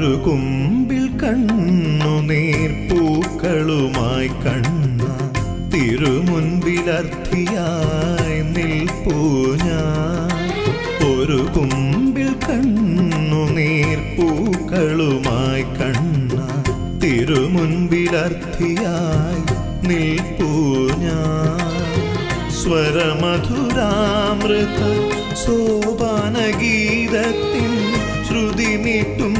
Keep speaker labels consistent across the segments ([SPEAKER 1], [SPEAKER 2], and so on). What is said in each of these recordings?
[SPEAKER 1] ഒരു കുമ്പിൽ കണ്ണുനീർ പൂക്കളുമായി കണ്ണ തിരുമുൻപിലർത്ഥിയായി നിൽപ്പൂ ഞാൻ ഒരു കുമ്പിൽ കണ്ണുനീർ പൂക്കളുമായി കണ്ണ തിരുമുൻപിലർത്ഥിയായി നിൽപ്പൂ ഞാൻ സ്വരമധുരാമൃത സോപാനഗീതത്തിൻ ശ്രുതിമീട്ടും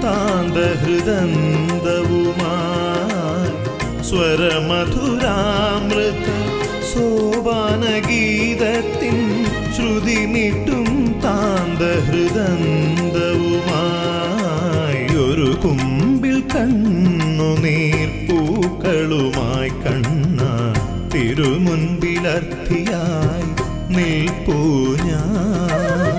[SPEAKER 1] താന്തഹൃദന്തവുമായി സ്വരമധുരാമൃത സോപാനഗീതത്തിൻ ശ്രുതിമീട്ടും താന്തഹൃദന്തവുമായി ഒരു കുമ്പിൽ കണ്ണുനീർ പൂക്കളുമായി കണ്ണ തിരുമുൻപിലർത്ഥിയായി നിൽപ്പൂ ഞാൻ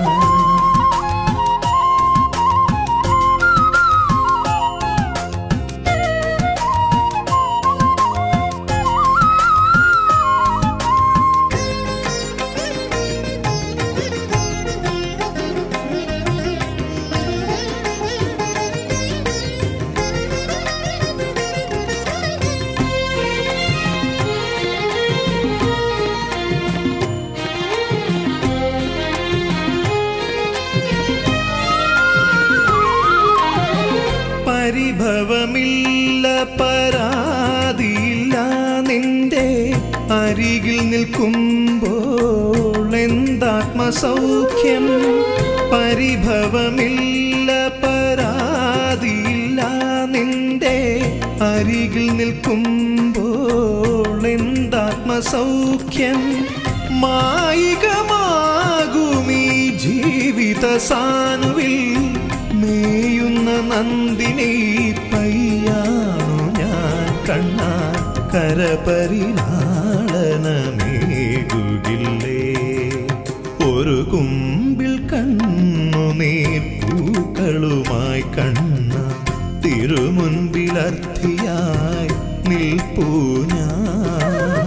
[SPEAKER 1] പരിഭവമില്ല പരാതിയില്ല നിന്റെ അരികിൽ നിൽക്കുമ്പോൾ എന്താത്മസൗഖ്യം പരിഭവമില്ല പരാതിയില്ല നിന്റെ അരികിൽ നിൽക്കുമ്പോൾ എന്താത്മസൗഖ്യം മായികമാകുമീ ജീവിത സാനുവിൽ മേയുന്ന നന്ദിനെ പയ്യാണു ഞാൻ കണ്ണ കരപരിലാളനമേകുകില്ലേ ഒരു കുമ്പിൽ കണ്ണുനീർ പൂക്കളുമായി കണ്ണ തിരുമുൻപിലർത്ഥിയായി നിൽപ്പൂ ഞാൻ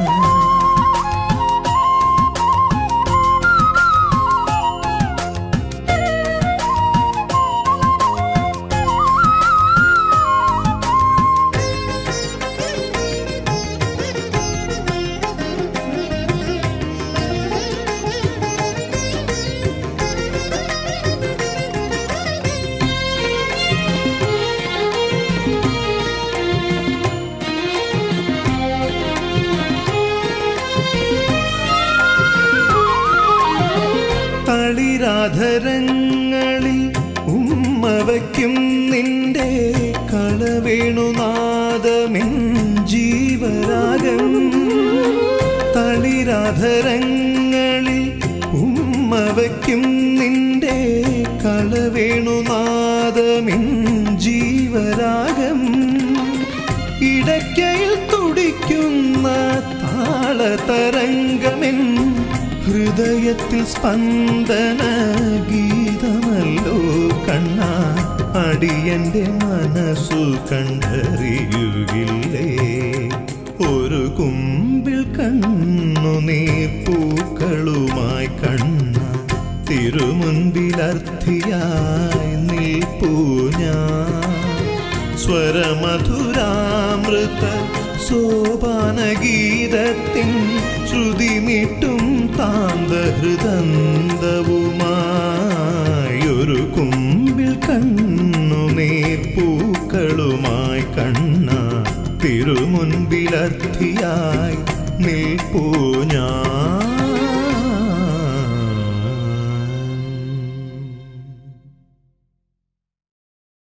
[SPEAKER 1] തളിരാധരങ്ങളിൽ ഉമ്മ വയ്ക്കും നിന്റെ കളവേണുനാദമെൻ ജീവരാഗം തളിരാധരങ്ങളിൽ ഉമ്മ വയ്ക്കും നിന്റെ കളവേണുനാദമെൻ ജീവരാഗം ഇടയ്ക്കയിൽ തുടിക്കുന്ന താളതരംഗമെൻ ഹൃദയത്തിൽ സ്പന്ദന ഗീതമല്ലോ കണ്ണ അടിയന്റെ മനസ്സു കണ്ടറിയുകില്ലേ ഒരു കുമ്പിൽ കണ്ണുനീർ പൂക്കളുമായി കണ്ണ തിരുമുൻപിലർത്ഥിയായി നിൽപ്പൂ ഞാൻ സ്വരമധുരാമൃത സോപാനഗീതത്തിൻ ശ്രുതിമിട്ടും താന്തഹൃദന്തവുമായി ഒരു കുമ്പിൽ കണ്ണുനീർ പൂക്കളുമായി കണ്ണ തിരുമുൻപിലർത്ഥിയായി നിൽപ്പൂ ഞാൻ